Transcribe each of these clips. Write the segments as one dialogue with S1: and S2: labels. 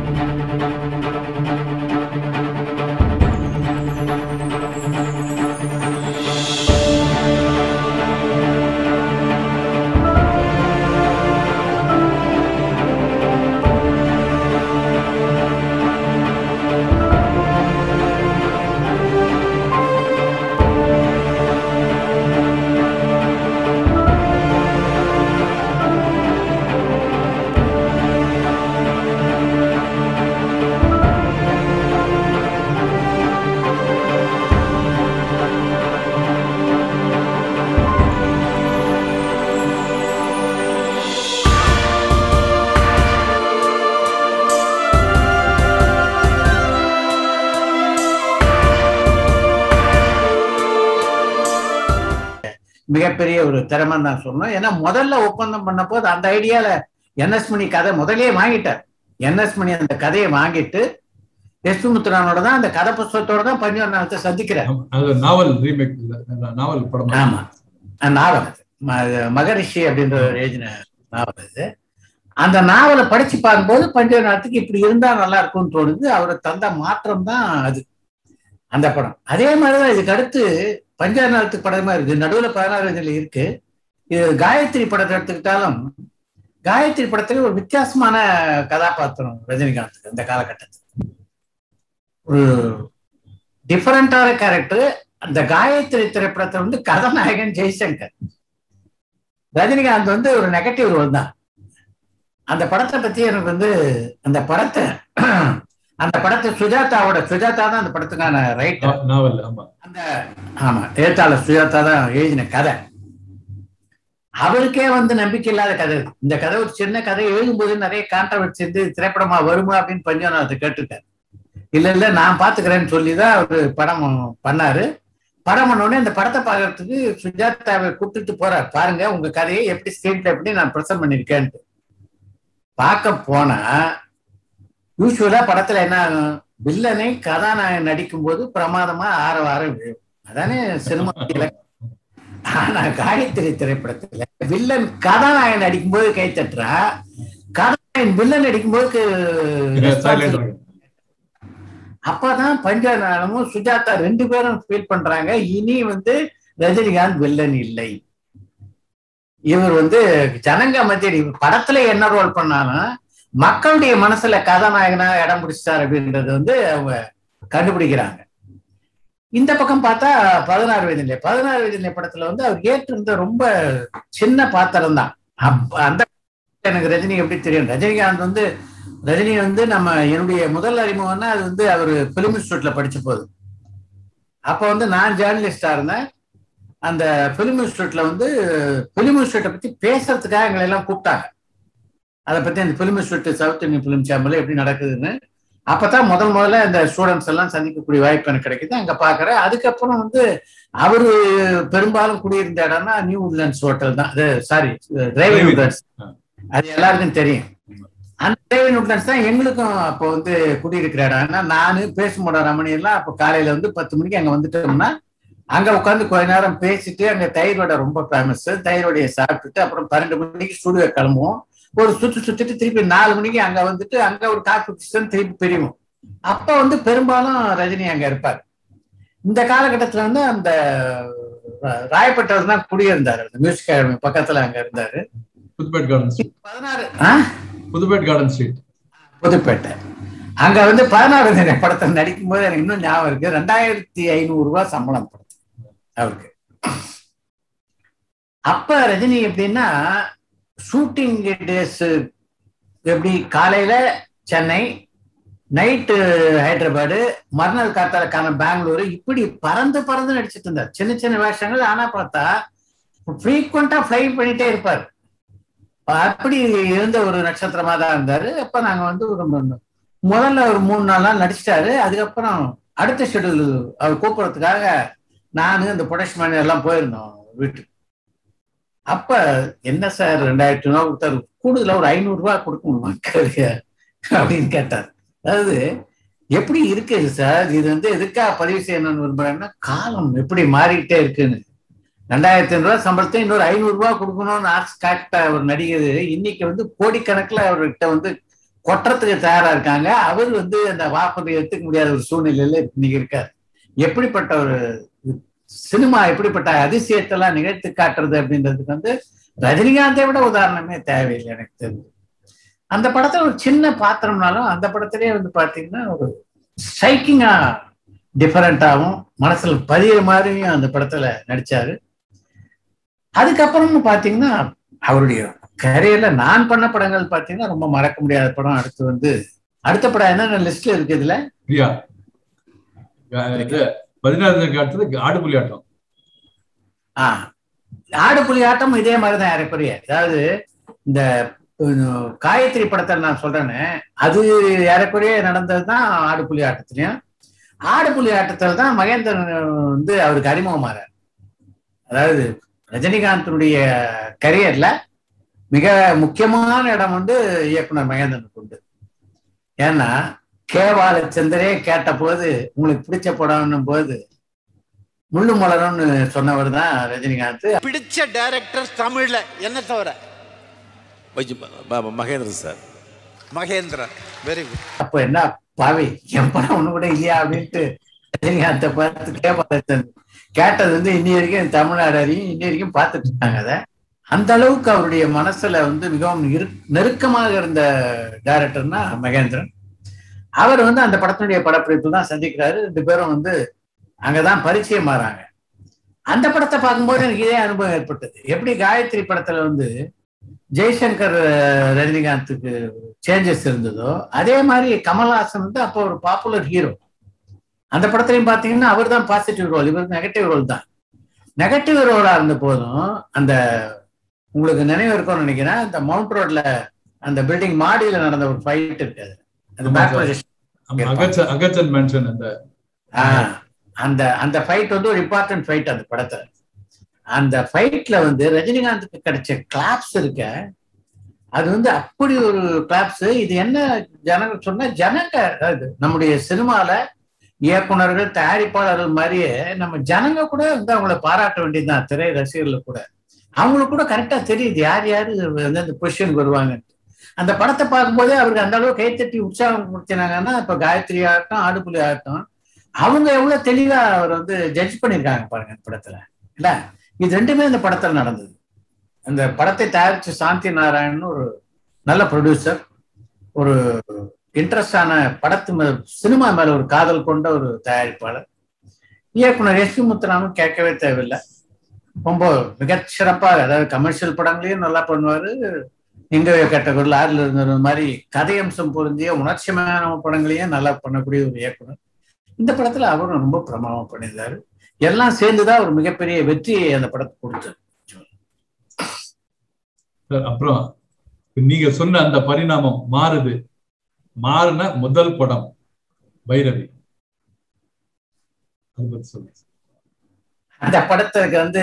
S1: மிகப்பெரிய ஒரு திறமை தான் சொல்லணும் ஏன்னா முதல்ல ஒப்பந்தம் பண்ண போது அந்த ஐடியால என்எஸ் மணி கதை முதலே வாங்கிட்டார் என்எஸ் மணி அந்த கதையை வாங்கிட்டு எஸ் முத்துரானோட தான் அந்த கதை புஸ்தகத்தோட தான் பஞ்சவர்ணத்தை சந்திக்கிறார்
S2: அது நாவல் ரீமேக் நாவல் படம்
S1: ஆமா நாவல் அது ம- மகரிஷி அப்படின்ற ஒரு எழுதின நாவல் அது அந்த நாவலை படிச்சு பார்க்கும்போது பஞ்சவர்ணத்துக்கு இப்படி இருந்தா நல்லா இருக்கும்னு தோணுது அவர் தந்த மாற்றம் தான் அது அந்த படம் அதே மாதிரிதான் இதுக்கு அடுத்து பஞ்சவர்ணத்துக்கு படமா இருக்கு நடுவுல பதினாறு இதுல இருக்கு இது காயத்ரி படத்தை எடுத்துக்கிட்டாலும் காயத்ரி படத்துல ஒரு வித்தியாசமான கதாபாத்திரம் ரஜினிகாந்துக்கு அந்த காலகட்டத்தில் ஒரு டிஃபரெண்டான கேரக்டர் அந்த காயத்ரி திரைப்படத்தை வந்து கதாநாயகன் ஜெய்சங்கர் ரஜினிகாந்த் வந்து ஒரு நெகட்டிவ் ரோல் தான் அந்த படத்தை பத்தி எனக்கு வந்து அந்த படத்தை அந்த படத்தை சுஜாதாவோட சுஜாதா தான் அந்த படத்துக்கான ரைட்டர்
S2: நாவல் ஆமா
S1: அந்த ஆமா எழுத்தாளர் சுஜாதா தான் எழுதின கதை அவருக்கே வந்து நம்பிக்கை இல்லாத கதை இது. இந்த கதை ஒரு சின்ன கதை எழுதும்போது நிறைய கான்ட்ரவர்சி இருந்து திரைப்படமா வருமா அப்படின்னு பஞ்சநாதத்தை கேட்டிருக்காரு இல்ல இல்ல நான் பாத்துக்கிறேன்னு சொல்லிதான் அவரு படம் பண்ணாரு படம் பண்ண உடனே அந்த படத்தை பார்க்கறதுக்கு சுஜாதாவை கூப்பிட்டுட்டு போறார் பாருங்க உங்க கதையை எப்படி ஸ்டேட்ல எப்படி நான் ப்ரெசென்ட் பண்ணிருக்கேன்ட்டு பார்க்க போனா யூஸ்வலா படத்துல என்ன ஆகும் வில்லனை கதாநாயகன் நடிக்கும்போது பிரமாதமா ஆற வாரம் விழும் அதானே சினிமா இலக்கு. ஆனா காயத்ரி திரைப்படத்துல வில்லன் கதாநாயகன் நடிக்கும்போது கை தட்டுறா கதாநாயகன் வில்லன் நடிக்கும்போது
S2: சைலண்ட்
S1: அப்பதான் பஞ்சநாதமும் சுஜாதா ரெண்டு பேரும் ஃபீல் பண்றாங்க இனி வந்து ரஜினிகாந்த் வில்லன் இல்லை இவர் வந்து ஜனங்க மத்தியில் இவர் படத்துல என்ன ரோல் பண்ணாலும் மக்களுடைய மனசுல கதாநாயகனா இடம் பிடிச்சிட்டார் அப்படின்றது வந்து அவங்க கண்டுபிடிக்கிறாங்க இந்த பக்கம் பார்த்தா பதினாறு வயதிலே பதினாறு வயதிலே படத்துல வந்து அவர் ஏற்றிருந்த ரொம்ப சின்ன பாத்திரம் தான் அப்ப அந்த எனக்கு ரஜினி எப்படி தெரியும் ரஜினிகாந்த் வந்து ரஜினி வந்து நம்ம என்னுடைய முதல் அறிமுகம்னா அது வந்து அவர் பிலிம் இன்ஸ்டியூட்ல படிச்ச போது அப்போ வந்து நான் ஜேர்னலிஸ்டா இருந்தேன் அந்த பிலிம் இன்ஸ்டியூட்ல வந்து பிலிம் இன்ஸ்டியூட்டை பத்தி பேசுறதுக்காக எங்களை எல்லாம் கூப்பிட்டாங்க அதை பத்தி அந்த film institute south Indian film சேம்பர்ல எப்படி நடக்குதுன்னு அப்பதான் முதல் முதல்ல இந்த ஸ்டூடெண்ட்ஸ் எல்லாம் சந்திக்கக்கூடிய வாய்ப்பு எனக்கு கிடைக்குது அங்க பாக்குறேன் அதுக்கப்புறம் வந்து அவரு பெரும்பாலும் குடியிருந்த இடம்னா நியூ உட்லண்ட்ஸ் ஹோட்டல் தான் சாரி டிரைவிங் உட்லண்ட்ஸ் அது எல்லாருக்கும் தெரியும் அந்த டிரைவிங் உட்லண்ட்ஸ் தான் எங்களுக்கும் அப்போ வந்து குடியிருக்கிற இடம் ஏன்னா நானு பேசும்போட ரமணி எல்லாம் அப்போ காலையில வந்து பத்து மணிக்கு அங்க வந்துட்டோம்னா அங்க உட்காந்து கொஞ்ச நேரம் பேசிட்டு அங்க தயிர் வடை ரொம்ப ஃபேமஸ் தயிர் வடையை சாப்பிட்டுட்டு அப்புறம் பன்னெண்டு மணிக்கு ஸ்டூடியோ கிளம்புவோம் ஒரு சுற்று சுத்திட்டு திருப்பி நாலு மணிக்கு அங்க வந்துட்டு அங்க ஒரு காப்பி குடிச்சிட்டு திருப்பி பிரிவோம் அப்ப வந்து பெரும்பாலும் ரஜினி அங்க இருப்பார் இந்த காலகட்டத்துல வந்து அந்த ராயப்பட்டவர் தான் குடியிருந்தாரு அந்த மியூசிக் அகாடமி பக்கத்துல அங்க இருந்தாரு
S2: புதுப்பேட் கார்டன் ஸ்ட்ரீட்
S1: பதினாறு
S2: புதுப்பேட் கார்டன் ஸ்ட்ரீட்
S1: புதுப்பேட்டை அங்க வந்து பதினாறு தின படத்தை நடிக்கும் போது எனக்கு இன்னும் ஞாபகம் இருக்கு ரெண்டாயிரத்தி ஐநூறு ரூபாய் சம்பளம் படத்துக்கு அவருக்கு அப்ப ரஜினி எப்படின்னா ஷூட்டிங் டேஸ் எப்படி காலையில சென்னை நைட்டு ஹைதராபாடு மறுநாள் காத்தாலுக்கான பெங்களூரு இப்படி பறந்து பறந்து நடிச்சிட்டு இருந்தார் சின்ன சின்ன வேஷங்கள் ஆனா பார்த்தா ஃப்ரீக்வெண்டா ஃப்ளை பண்ணிட்டே இருப்பார் அப்படி இருந்த ஒரு நட்சத்திரமா தான் இருந்தாரு அப்ப நாங்க வந்து ஒரு முதல்ல ஒரு மூணு நாள் நாள் நடிச்சிட்டாரு அதுக்கப்புறம் அடுத்த ஷெடியூல் அவர் கூப்பிடுறதுக்காக நானு இந்த ப்ரொடக்ஷன் மேனேஜர் எல்லாம் போயிருந்தோம் வீட்டுக்கு அப்ப என்ன சார் ரெண்டாயிரத்தி ரூபா கொடுத்தாரு கூடுதலா ஒரு ஐநூறு ரூபாய் கொடுக்கணும் மக்களுக்கு அப்படின்னு கேட்டார் அதாவது எப்படி இருக்குது சார் இது வந்து எதுக்காக பதிவு செய்யணும்னு விரும்புறேன்னா காலம் எப்படி மாறிக்கிட்டே இருக்குன்னு ரெண்டாயிரத்தி ஐநூறு ரூபாய் சம்பளத்தை இன்னொரு ஐநூறு ரூபாய் கொடுக்கணும்னு ஆசை காட்ட ஒரு நடிகர் இன்னைக்கு வந்து கோடிக்கணக்கில் அவர்கிட்ட வந்து கொட்டுறதுக்கு தயாரா இருக்காங்க அவர் வந்து அந்த வாக்குறுதி எடுத்துக்க முடியாத ஒரு சூழ்நிலையில இன்னைக்கு இருக்காரு எப்படிப்பட்ட ஒரு சினிமா எப்படிப்பட்ட அதிசயத்தெல்லாம் நிகழ்த்தி காட்டுறது அப்படின்றதுக்கு வந்து ரஜினிகாந்தை விட உதாரணமே தேவையில்லை எனக்கு தெரிஞ்சு அந்த படத்துல ஒரு சின்ன பாத்திரம்னாலும் அந்த படத்திலேயே வந்து பாத்தீங்கன்னா ஒரு ஸ்ட்ரைக்கிங்கா டிஃபரெண்டாகவும் மனசுல பதிகிற மாதிரியும் அந்த படத்துல நடிச்சாரு அதுக்கப்புறமும் பாத்தீங்கன்னா அவருடைய கரியர்ல நான் பண்ண படங்கள் பாத்தீங்கன்னா ரொம்ப மறக்க முடியாத படம் அடுத்து வந்து அடுத்த படம் என்னென்ன லிஸ்ட்ல இருக்கு இதுல
S2: பிரியா இது பதினாறு அடுத்தது ஆடு புலி ஆட்டம்
S1: ஆஹ் ஆடு புலி ஆட்டம் இதே மாதிரிதான் ஏறக்குறைய அதாவது இந்த காயத்ரி படத்தை நான் சொல்றேன்னு அது ஏறக்குறைய நடந்ததுதான் ஆடு புலி ஆட்டத்திலையும் ஆடு புலி ஆட்டத்தில் தான் மகேந்திரன் வந்து அவருக்கு அறிமுகமாறார் அதாவது ரஜினிகாந்தனுடைய கரியர்ல மிக முக்கியமான இடம் வந்து இயக்குனர் மகேந்திரனுக்கு உண்டு ஏன்னா கேவால சந்திரே கேட்ட போது உங்களுக்கு பிடிச்ச படம்னும் போது முள்ளு மலரும்னு சொன்னவர் தான் ரஜினிகாந்த்
S3: பிடிச்ச டைரக்டர் தமிழ்ல என்ன தவிர
S4: Mahendran sir
S3: Mahendran very good
S1: அப்ப என்ன பாவி என் படம் ஒண்ணு கூட இல்லையா அப்படின்ட்டு ரஜினிகாந்தை பார்த்து கேட்பாரு கேட்டது வந்து இன்னி வரைக்கும் தமிழ்நாடு அறியும் இன்னி வரைக்கும் பார்த்துட்டு இருக்காங்க அதை அந்த அளவுக்கு அவருடைய மனசுல வந்து மிகவும் நெருக்கமாக இருந்த டைரக்டர்னா மகேந்திரன் அவர் வந்து அந்த படத்தினுடைய படப்பிடிப்பு தான் சந்திக்கிறாரு ரெண்டு பேரும் வந்து அங்கதான் பரிச்சயம் மாறாங்க அந்த படத்தை பார்க்கும்போது எனக்கு இதே அனுபவம் ஏற்பட்டது எப்படி காயத்ரி படத்துல வந்து ஜெய்சங்கர் ரஜினிகாந்துக்கு சேஞ்சஸ் இருந்ததோ அதே மாதிரி கமல்ஹாசன் வந்து அப்போ ஒரு பாப்புலர் ஹீரோ அந்த படத்துலையும் பார்த்தீங்கன்னா அவர் தான் பாசிட்டிவ் ரோல் இவர் நெகட்டிவ் ரோல் தான் நெகட்டிவ் ரோலா இருந்த போதும் அந்த உங்களுக்கு நினைவு இருக்கும்னு நினைக்கிறேன் இந்த மவுண்ட் ரோட்ல அந்த பில்டிங் மாடியில நடந்த ஒரு ஃபைட் இருக்காது அது
S2: அகச்சன் மென்ஷன் அந்த
S1: அந்த அந்த ஃபைட் வந்து ஒரு இம்பார்ட்டன்ட் ஃபைட் அந்த படத்துல அந்த ஃபைட்ல வந்து ரஜினிகாந்துக்கு கிடைச்ச கிளாப்ஸ் இருக்க அது வந்து அப்படி ஒரு கிளாப்ஸ் இது என்ன ஜனங்க சொன்னா ஜனங்க அதாவது நம்முடைய சினிமால இயக்குனர்கள் தயாரிப்பாளர்கள் மாதிரியே நம்ம ஜனங்க கூட வந்து அவங்கள பாராட்ட வேண்டியதுதான் திரை ரசிகர்கள் கூட அவங்களுக்கு கூட கரெக்டா தெரியுது யார் யாரு வந்து அந்த பொசிஷனுக்கு வருவாங்க அந்த படத்தை பார்க்கும்போதே அவருக்கு அந்த அளவு கைத்தட்டி உற்சாகம் கொடுத்தினாங்கன்னா இப்ப காயத்ரி ஆகட்டும் ஆடுபுலி ஆகட்டும் அவங்க எவ்வளவு தெளிவா அவர் வந்து ஜட்ஜ் பண்ணியிருக்காங்க பாருங்க இந்த படத்துல இல்ல இது ரெண்டுமே இந்த படத்துல நடந்தது அந்த படத்தை தயாரிச்ச சாந்தி நாராயணன் ஒரு நல்ல ப்ரொடியூசர் ஒரு இன்ட்ரெஸ்டான படத்து மேல சினிமா மேல ஒரு காதல் கொண்ட ஒரு தயாரிப்பாளர் இயக்குனர் எஸ் முத்துராமன் கேட்கவே தேவையில்லை ரொம்ப மிகச்சிறப்பாக அதாவது கமர்ஷியல் படங்களையும் நல்லா பண்ணுவாரு எங்க கேட்டகரியில் ஆறுல இருந்த மாதிரி கதையம்சம் பொருந்திய உணர்ச்சிமான படங்களையும் நல்லா பண்ணக்கூடிய ஒரு இயக்குனர் இந்த படத்துல அவரும் ரொம்ப பிரமாதம் பண்ணியிருந்தாரு எல்லாம் சேர்ந்துதான் ஒரு மிகப்பெரிய வெற்றியை அந்த படத்துக்கு கொடுத்தது
S2: அப்புறம் நீங்க சொன்ன அந்த பரிணாமம் மாறுது மாறின முதல் படம் பைரவி அதை பத்தி சொல்லுங்க
S1: அந்த படத்துக்கு வந்து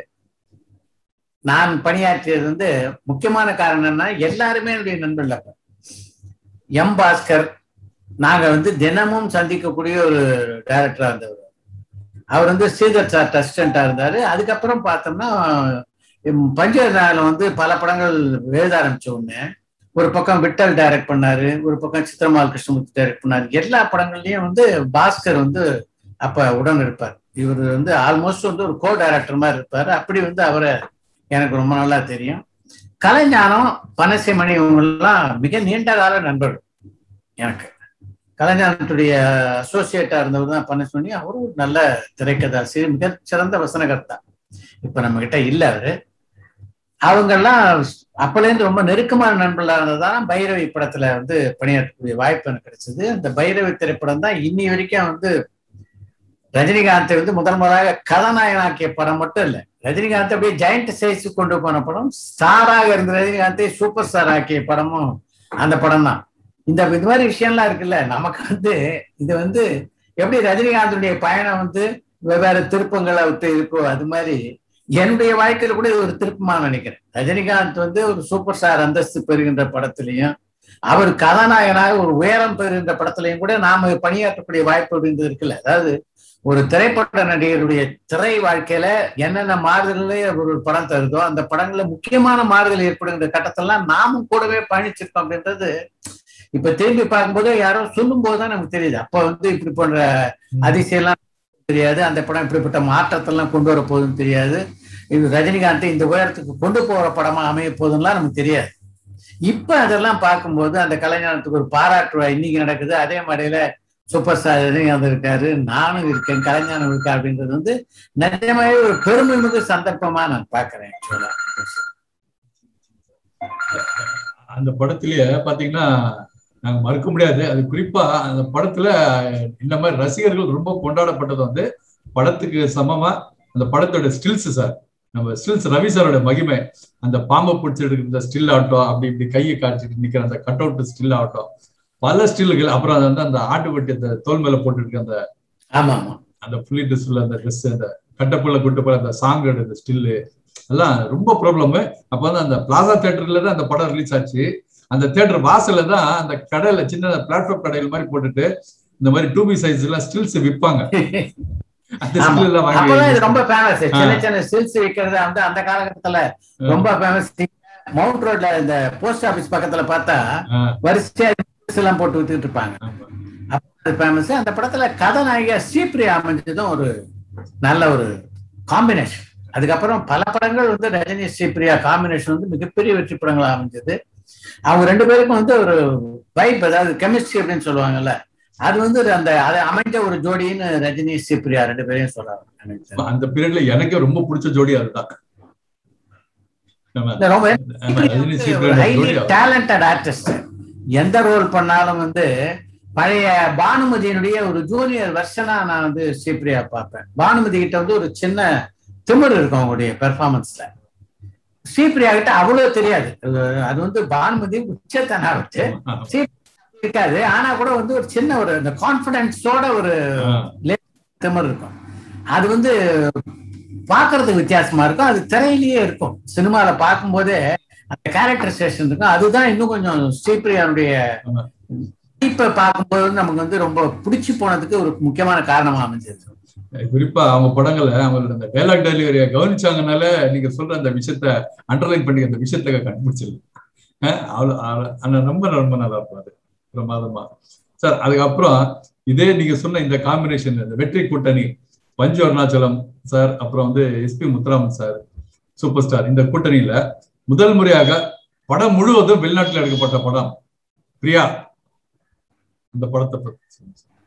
S1: நான் பணியாற்றியது வந்து முக்கியமான காரணம் என்னன்னா எல்லாருமே என்னுடைய நண்பர்கள் எம் பாஸ்கர் நாங்க வந்து தினமும் சந்திக்கக்கூடிய ஒரு டைரக்டரா இருந்தவர் அவர் வந்து ஸ்ரீதர் சார் அசிஸ்டண்டா இருந்தாரு அதுக்கப்புறம் பார்த்தோம்னா பஞ்சநாயகம் வந்து பல படங்கள் எழுத ஆரம்பிச்ச உடனே ஒரு பக்கம் விட்டல் டைரக்ட் பண்ணாரு ஒரு பக்கம் சித்திரமால் கிருஷ்ணமூர்த்தி டைரக்ட் பண்ணாரு எல்லா படங்கள்லயும் வந்து பாஸ்கர் வந்து அப்ப உடன் இருப்பார் இவர் வந்து ஆல்மோஸ்ட் வந்து ஒரு கோ டைரக்டர் மாதிரி இருப்பாரு அப்படி வந்து அவரை எனக்கு ரொம்ப நல்லா தெரியும் கலைஞானம் பனசிமணி இவங்கெல்லாம் மிக நீண்ட கால நண்பர்கள் எனக்கு கலைஞானத்துடைய அசோசியேட்டா இருந்தவர் தான் பனசிமணி அவரும் ஒரு நல்ல திரைக்கதாசிரியர் மிக சிறந்த வசனகர்த்தா இப்ப நம்ம கிட்ட இல்ல அவரு அவங்கெல்லாம் அப்பலேருந்து ரொம்ப நெருக்கமான நண்பர்களா இருந்ததால பைரவி படத்துல வந்து பணியாற்றக்கூடிய வாய்ப்பு எனக்கு கிடைச்சது அந்த பைரவி திரைப்படம் தான் இன்னி வரைக்கும் வந்து ரஜினிகாந்தை வந்து முதல் முதலாக கதாநாயகனாக்கிய படம் மட்டும் இல்ல ரஜினிகாந்த் அப்படியே ஜெயண்ட் சைஸ் கொண்டு போன படம் ஸ்டாராக இருந்த ரஜினிகாந்தை சூப்பர் ஸ்டார் ஆக்கிய படமும் அந்த படம் தான் இந்த இது மாதிரி விஷயம்லாம் இருக்குல்ல நமக்கு வந்து இது வந்து எப்படி ரஜினிகாந்தனுடைய பயணம் வந்து வெவ்வேறு திருப்பங்களை விட்டு இருக்கோ அது மாதிரி என்னுடைய வாழ்க்கையில கூட இது ஒரு திருப்பமா நினைக்கிறேன் ரஜினிகாந்த் வந்து ஒரு சூப்பர் ஸ்டார் அந்தஸ்து பெறுகின்ற படத்திலையும் அவர் கதாநாயகனாக ஒரு உயரம் பெறுகின்ற படத்திலையும் கூட நாம பணியாற்றக்கூடிய வாய்ப்பு அப்படின்றது இருக்குல்ல அதாவது ஒரு திரைப்பட நடிகருடைய திரை வாழ்க்கையில என்னென்ன மாறுதல்களே ஒரு படம் தருதோ அந்த படங்கள்ல முக்கியமான மாறுதல் ஏற்படுகின்ற கட்டத்தெல்லாம் நாமும் கூடவே பயணிச்சிருக்கோம் அப்படின்றது இப்ப திரும்பி பார்க்கும்போது யாரோ சொல்லும் போதுதான் நமக்கு தெரியுது அப்ப வந்து இப்படி போன்ற அதிசயம்லாம் தெரியாது அந்த படம் இப்படிப்பட்ட மாற்றத்தெல்லாம் கொண்டு வர போகுதுன்னு தெரியாது இது ரஜினிகாந்த் இந்த உயரத்துக்கு கொண்டு போற படமா அமைய போகுதுலாம் நமக்கு தெரியாது இப்ப அதெல்லாம் பார்க்கும்போது அந்த கலைஞானத்துக்கு ஒரு பாராட்டு விழா இன்னைக்கு நடக்குது அதே மாதிரியில சூப்பர் ஸ்டார் ரஜினிகாந்த் இருக்காரு நானும் இருக்கேன் கலைஞானம் இருக்கா அப்படின்றது வந்து நிஜமாவே ஒரு பெருமை மிகு சந்தர்ப்பமா நான் பாக்குறேன் actually.
S2: அந்த படத்திலேயே பாத்தீங்கன்னா நாங்க மறுக்க முடியாது அது குறிப்பா அந்த படத்துல இந்த மாதிரி ரசிகர்கள் ரொம்ப கொண்டாடப்பட்டது வந்து படத்துக்கு சமமா அந்த படத்தோட ஸ்டில்ஸ் சார் நம்ம ஸ்டில்ஸ் ரவி சாரோட மகிமை அந்த பாம்பை பிடிச்சிட்டு இருந்த ஸ்டில் ஆகட்டும் அப்படி இப்படி கையை காய்ச்சிட்டு நிக்கிற அந்த கட் அவுட் ஸ்டில் ஆகட்டும் பல ஸ்டில்கள் அப்புறம் அது வந்து அந்த ஆட்டுக்குட்டி அந்த தோல் மேல போட்டு இருக்க அந்த
S1: ஆமா ஆமா
S2: அந்த புள்ளி ட்ரெஸ்ல அந்த ட்ரெஸ் அந்த கட்டப்புள்ள குட்டு போல அந்த சாங் அந்த ஸ்டில்லு எல்லாம் ரொம்ப ப்ராப்ளம் அப்ப வந்து அந்த பிளாசா தியேட்டர்ல தான் அந்த படம் ரிலீஸ் ஆச்சு அந்த தியேட்டர் வாசல்ல தான் அந்த கடையில சின்ன பிளாட்ஃபார்ம் கடையில் மாதிரி போட்டுட்டு இந்த மாதிரி டூ பி சைஸ் எல்லாம் ஸ்டில்ஸ் விற்பாங்க அந்த
S1: ஆமா.
S2: ஸ்டில் எல்லாம்
S1: அப்பதான் இது
S2: வாங்கி
S1: ரொம்ப ஃபேமஸ் சின்ன
S2: ஆ.
S1: சின்ன ஸ்டில்ஸ் விற்கிறது வந்து அந்த காலகட்டத்துல ரொம்ப ஃபேமஸ் மவுண்ட் ரோட்ல இந்த போஸ்ட் ஆபீஸ் பக்கத்துல பார்த்தா
S2: ஆ,
S1: வரிசையா stills எல்லாம் போட்டு வித்துட்டு இருப்பாங்க
S2: ஆமா.
S1: அப்ப அது ஃபேமஸ் அந்த படத்துல கதாநாயகியா ஸ்ரீபிரியா அமைஞ்சதும் ஒரு நல்ல ஒரு காம்பினேஷன் அதுக்கப்புறம் பல படங்கள் வந்து ரஜினி ஸ்ரீபிரியா காம்பினேஷன் வந்து மிகப்பெரிய வெற்றி படங்களா அமைஞ்சது அவங்க ரெண்டு பேருக்கும் வந்து ஒரு வைப் அதாவது கெமிஸ்ட்ரி அப்படின்னு சொல்லுவாங்கல்ல அது வந்து அந்த அது அமைஞ்ச ஒரு ஜோடின்னு ரஜினி ஸ்ரீபிரியா ரெண்டு பேரையும் சொல்றாங்க எனக்கு தெரிஞ்சு.
S2: அந்த பீரியட்ல எனக்கே ரொம்ப பிடிச்ச ஜோடி அதுதான் நம்ம
S1: இந்த ரொம்ப
S2: ஆமா, ரஜினி
S1: ஒரு
S2: சீக்கிரம்
S1: highly
S2: ஜோடி அவர்.
S1: talented artist. எந்த ரோல் பண்ணாலும் வந்து பழைய பானுமதியினுடைய ஒரு ஜூனியர் வெர்ஷனா நான் வந்து ஸ்ரீபிரியா பார்ப்பேன் பானுமதி கிட்ட வந்து ஒரு சின்ன திமிர் இருக்கும் அவங்களுடைய பெர்ஃபார்மன்ஸ்ல ஸ்ரீபிரியா கிட்ட அவ்வளவு தெரியாது அது- அது வந்து பானுமதி உச்சத்தனா வச்சு
S2: ஆமா.
S1: இருக்காது ஆனா கூட வந்து ஒரு சின்ன ஒரு இந்த கான்பிடன்ஸோட ஒரு
S2: ஆ,
S1: திமிர் இருக்கும் அது வந்து பார்க்கிறதுக்கு வித்தியாசமா இருக்கும் அது திரையிலேயே இருக்கும் சினிமால பார்க்கும்போதே அந்த கேரக்டரைசேஷன் இருக்கும் அதுதான் இன்னும் கொஞ்சம் ஸ்ரீபிரியானுடைய
S2: ஆமா.
S1: இப்ப பார்க்கும்போது நமக்கு வந்து ரொம்ப பிடிச்சு போனதுக்கு ஒரு முக்கியமான காரணமா அமைஞ்சது
S2: குறிப்பா அவங்க படங்களை அவங்களோட அந்த டைலாக் டெலிவரியை கவனிச்சாங்கனால நீங்க சொல்ற அந்த விஷயத்த அண்டர்லைன் பண்ணி அந்த விஷயத்த கண்டுபிடிச்சிருக்கு அஹ் அவ்வளவு அவ்வளவு- ஆனா ரொம்ப ரொம்ப நல்லா இருக்கும் அது பிரமாதமா சார் அதுக்கப்புறம் இதே நீங்க சொன்ன இந்த காம்பினேஷன் இந்த வெற்றி கூட்டணி பஞ்சு அருணாச்சலம் சார் அப்புறம் வந்து SP Muthuraman sir super star இந்த கூட்டணியில முதல் முறையாக படம் முழுவதும் வெளிநாட்டுல எடுக்கப்பட்ட படம் பிரியா இந்த படத்தை பத்தி சொல்லுங்க சார்.